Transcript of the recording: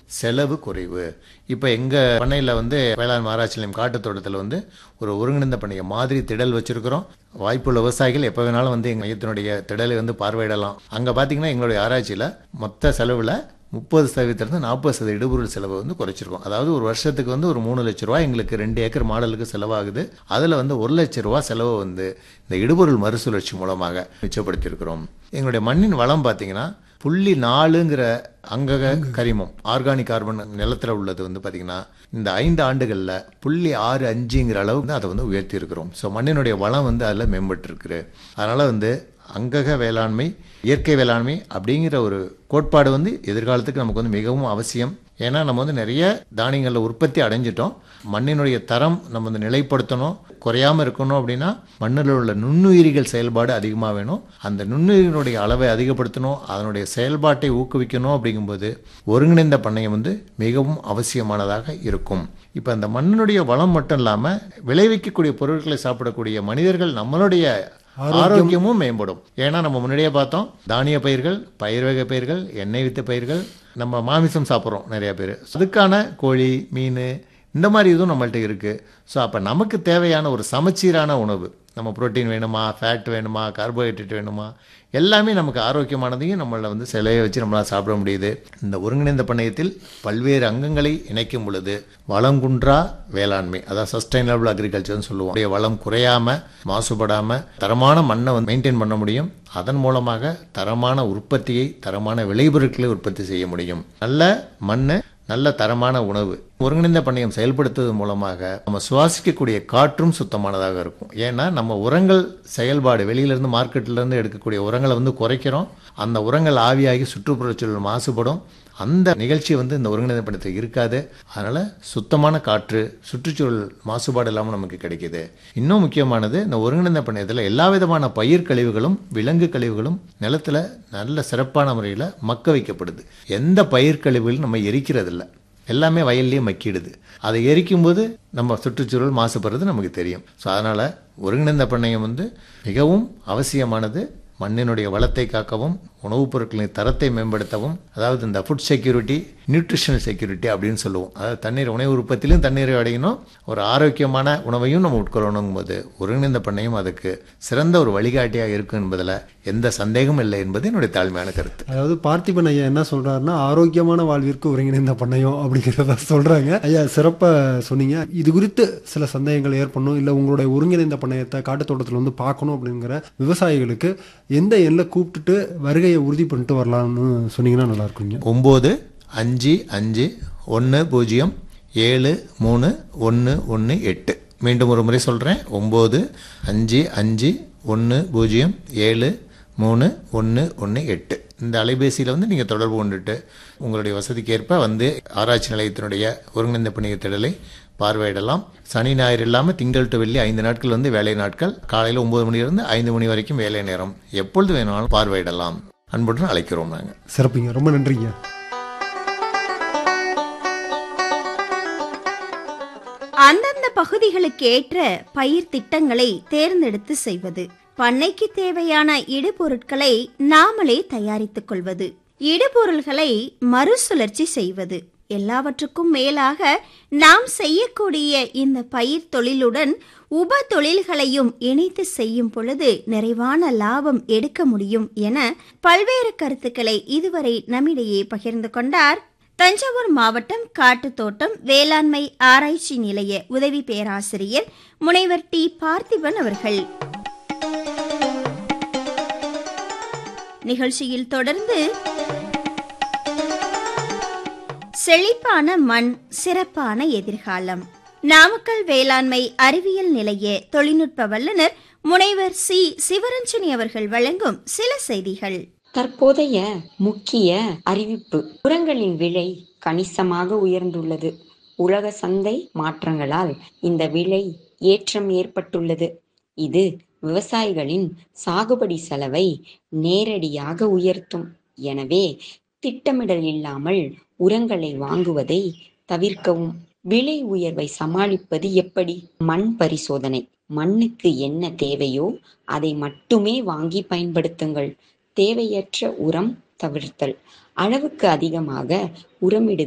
செலவு குறைவு இப்போ எங்கள் பண்ணையில் வந்து வேளாண் ஆராய்ச்சி நிலையம் காட்டுத் தோட்டத்தில் வந்து ஒரு ஒருங்கிணைந்த பண்ணைய மாதிரி திடல் வச்சுருக்கிறோம் வாய்ப்புள்ள விவசாயிகள் எப்போ வேணாலும் வந்து எங்கள் மையத்தினுடைய திடலை வந்து பார்வையிடலாம் அங்கே பார்த்தீங்கன்னா எங்களுடைய ஆராய்ச்சியில் மொத்த செலவில் முப்பது சதவீதத்திலிருந்து நாற்பது சதவீத இடுபொருள் செலவை வந்து குறைச்சிருக்கோம் அதாவது ஒரு வருஷத்துக்கு வந்து ஒரு மூணு லட்ச ரூபா எங்களுக்கு ரெண்டு ஏக்கர் மாடலுக்கு செலவாகுது அதில் வந்து ஒரு லட்ச ரூபா செலவை வந்து இந்த இடுபொருள் மறுசுழற்சி மூலமாக மிச்சப்படுத்தியிருக்கிறோம் எங்களுடைய மண்ணின் வளம் பார்த்தீங்கன்னா புள்ளி நாலுங்கிற அங்கக கரிமம் ஆர்கானிக் கார்பன் நிலத்தில் உள்ளது வந்து பார்த்தீங்கன்னா இந்த ஐந்து ஆண்டுகளில் புள்ளி ஆறு அஞ்சுங்கிற அளவு வந்து அதை வந்து உயர்த்தி இருக்கிறோம் ஸோ மண்ணினுடைய வளம் வந்து அதில் மேம்பட்டு இருக்குது அதனால் வந்து அங்கக வேளாண்மை இயற்கை வேளாண்மை அப்படிங்கிற ஒரு கோட்பாடு வந்து எதிர்காலத்துக்கு நமக்கு வந்து மிகவும் அவசியம் ஏன்னா நம்ம வந்து நிறைய தானியங்களில் உற்பத்தி அடைஞ்சிட்டோம் மண்ணினுடைய தரம் நம்ம வந்து நிலைப்படுத்தணும் குறையாமல் இருக்கணும் அப்படின்னா மண்ணில் உள்ள நுண்ணுயிரிகள் செயல்பாடு அதிகமாக வேணும் அந்த நுண்ணுயிரினுடைய அளவை அதிகப்படுத்தணும் அதனுடைய செயல்பாட்டை ஊக்குவிக்கணும் அப்படிங்கும்போது ஒருங்கிணைந்த பண்ணையம் வந்து மிகவும் அவசியமானதாக இருக்கும் இப்போ அந்த மண்ணினுடைய வளம் மட்டும் இல்லாமல் விளைவிக்கக்கூடிய பொருட்களை சாப்பிடக்கூடிய மனிதர்கள் நம்மளுடைய ஆரோக்கியமும் மேம்படும் ஏன்னா நம்ம முன்னாடியே பார்த்தோம் தானிய பயிர்கள் பயிர் வகை பயிர்கள் எண்ணெய் வித்த பயிர்கள் நம்ம மாமிசம் சாப்பிட்றோம் நிறைய பேர் அதுக்கான கோழி மீன் இந்த மாதிரி இதுவும் நம்மள்ட்ட இருக்குது ஸோ அப்போ நமக்கு தேவையான ஒரு சமச்சீரான உணவு நம்ம புரோட்டீன் வேணுமா ஃபேட் வேணுமா கார்போஹைட்ரேட் வேணுமா எல்லாமே நமக்கு ஆரோக்கியமானதையும் நம்மளை வந்து சிலையை வச்சு நம்மளால் சாப்பிட முடியுது இந்த ஒருங்கிணைந்த பண்ணையத்தில் பல்வேறு அங்கங்களை இணைக்கும் பொழுது வளம் குன்றா வேளாண்மை அதாவது சஸ்டைனபிள் அக்ரிகல்ச்சர்னு சொல்லுவோம் அப்படியே வளம் குறையாமல் மாசுபடாமல் தரமான மண்ணை வந்து மெயின்டைன் பண்ண முடியும் அதன் மூலமாக தரமான உற்பத்தியை தரமான விளைபொருட்களை உற்பத்தி செய்ய முடியும் நல்ல மண் நல்ல தரமான உணவு ஒருங்கிணைந்த பண்ணையம் செயல்படுத்துவது மூலமாக நம்ம சுவாசிக்கக்கூடிய காற்றும் சுத்தமானதாக இருக்கும் ஏன்னா நம்ம உரங்கள் செயல்பாடு வெளியிலேருந்து மார்க்கெட்லேருந்து எடுக்கக்கூடிய உரங்களை வந்து குறைக்கிறோம் அந்த உரங்கள் ஆவியாகி சுற்றுப்புறச்சூழல் மாசுபடும் அந்த நிகழ்ச்சி வந்து இந்த ஒருங்கிணைந்த பண்ணத்தில் இருக்காது அதனால் சுத்தமான காற்று சுற்றுச்சூழல் மாசுபாடு இல்லாமல் நமக்கு கிடைக்கிது இன்னும் முக்கியமானது இந்த ஒருங்கிணைந்த பண்ணையத்தில் எல்லா விதமான பயிர் கழிவுகளும் விலங்கு கழிவுகளும் நிலத்தில் நல்ல சிறப்பான முறையில் மக்க வைக்கப்படுது எந்த பயிர் கழிவுகளும் நம்ம எரிக்கிறதில்ல எல்லாமே வயல்லையே மக்கிடுது அதை எரிக்கும்போது நம்ம சுற்றுச்சூழல் மாசுபடுறது நமக்கு தெரியும் ஸோ அதனால் ஒருங்கிணைந்த பண்ணையம் வந்து மிகவும் அவசியமானது மண்ணினுடைய வளத்தை காக்கவும் உணவுப் பொருட்களின் தரத்தை மேம்படுத்தவும் அதாவது இந்த ஃபுட் செக்யூரிட்டி நியூட்ரிஷனல் செக்யூரிட்டி அப்படின்னு சொல்லுவோம் அதாவது தண்ணீர் உணவு உற்பத்திலையும் தண்ணீரை அடையணும் ஒரு ஆரோக்கியமான உணவையும் நம்ம உட்கொள்ளணும் போது ஒருங்கிணைந்த பண்ணையும் அதுக்கு சிறந்த ஒரு வழிகாட்டியாக இருக்கும் என்பதில் எந்த சந்தேகமும் இல்லை என்பது என்னுடைய தாழ்மையான கருத்து அதாவது பார்த்திபன் ஐயா என்ன சொல்றாருன்னா ஆரோக்கியமான வாழ்விற்கு ஒருங்கிணைந்த பண்ணையம் அப்படிங்கிறத சொல்றாங்க ஐயா சிறப்பா சொன்னீங்க இது குறித்து சில சந்தேகங்கள் ஏற்படணும் இல்ல உங்களுடைய ஒருங்கிணைந்த பண்ணையத்தை காட்டுத்தோட்டத்தில் வந்து பார்க்கணும் அப்படிங்கிற விவசாயிகளுக்கு எந்த எண்ணில் கூப்பிட்டுட்டு வருகையை உறுதி பண்ணிட்டு வரலாம்னு சொன்னீங்கன்னா நல்லா இருக்குங்க ஒம்பது அஞ்சு அஞ்சு ஒன்று பூஜ்ஜியம் ஏழு மூணு ஒன்று ஒன்று எட்டு மீண்டும் ஒரு முறை சொல்கிறேன் ஒம்பது அஞ்சு அஞ்சு ஒன்று பூஜ்ஜியம் ஏழு மூணு ஒன்று ஒன்று எட்டு இந்த அலைபேசியில் வந்து நீங்கள் தொடர்பு கொண்டுட்டு உங்களுடைய வசதிக்கு ஏற்ப வந்து ஆராய்ச்சி நிலையத்தினுடைய ஒருங்கிணைந்த பணிய திடலை பார்வையிடலாம் சனி ஞாயிறு இல்லாமல் திங்கள் டு வெள்ளி ஐந்து நாட்கள் வந்து வேலை நாட்கள் காலையில் ஒம்பது மணிலிருந்து ஐந்து மணி வரைக்கும் வேலை நேரம் எப்பொழுது வேணாலும் பார்வையிடலாம் அன்புடன் அழைக்கிறோம் நாங்கள் சிறப்புங்க ரொம்ப நன்றிங்க அந்தந்த பகுதிகளுக்கு ஏற்ற பயிர் திட்டங்களை தேர்ந்தெடுத்து செய்வது பண்ணைக்கு தேவையான இடுபொருட்களை நாமளே தயாரித்துக் கொள்வது இடுபொருள்களை மறுசுழற்சி செய்வது எல்லாவற்றுக்கும் மேலாக நாம் செய்யக்கூடிய இந்த பயிர் தொழிலுடன் உப தொழில்களையும் இணைத்து செய்யும் பொழுது நிறைவான லாபம் எடுக்க முடியும் என பல்வேறு கருத்துக்களை இதுவரை நம்மிடையே பகிர்ந்து கொண்டார் தஞ்சாவூர் மாவட்டம் காட்டுத்தோட்டம் வேளாண்மை ஆராய்ச்சி நிலைய உதவி பேராசிரியர் முனைவர் டி பார்த்திபன் அவர்கள் நிகழ்ச்சியில் தொடர்ந்து செழிப்பான மண் சிறப்பான எதிர்காலம் நாமக்கல் வேளாண்மை அறிவியல் நிலைய தொழில்நுட்ப வல்லுநர் முனைவர் சி சிவரஞ்சனி அவர்கள் வழங்கும் சில செய்திகள் தற்போதைய முக்கிய அறிவிப்பு உரங்களின் விலை கணிசமாக உயர்ந்துள்ளது உலக சந்தை மாற்றங்களால் இந்த விலை ஏற்றம் ஏற்பட்டுள்ளது இது விவசாயிகளின் சாகுபடி செலவை நேரடியாக உயர்த்தும் எனவே திட்டமிடல் இல்லாமல் உரங்களை வாங்குவதை தவிர்க்கவும் விலை உயர்வை சமாளிப்பது எப்படி மண் பரிசோதனை மண்ணுக்கு என்ன தேவையோ அதை மட்டுமே வாங்கி பயன்படுத்துங்கள் தேவையற்ற உரம் தவிர்த்தல் அளவுக்கு அதிகமாக உரமிடுதல்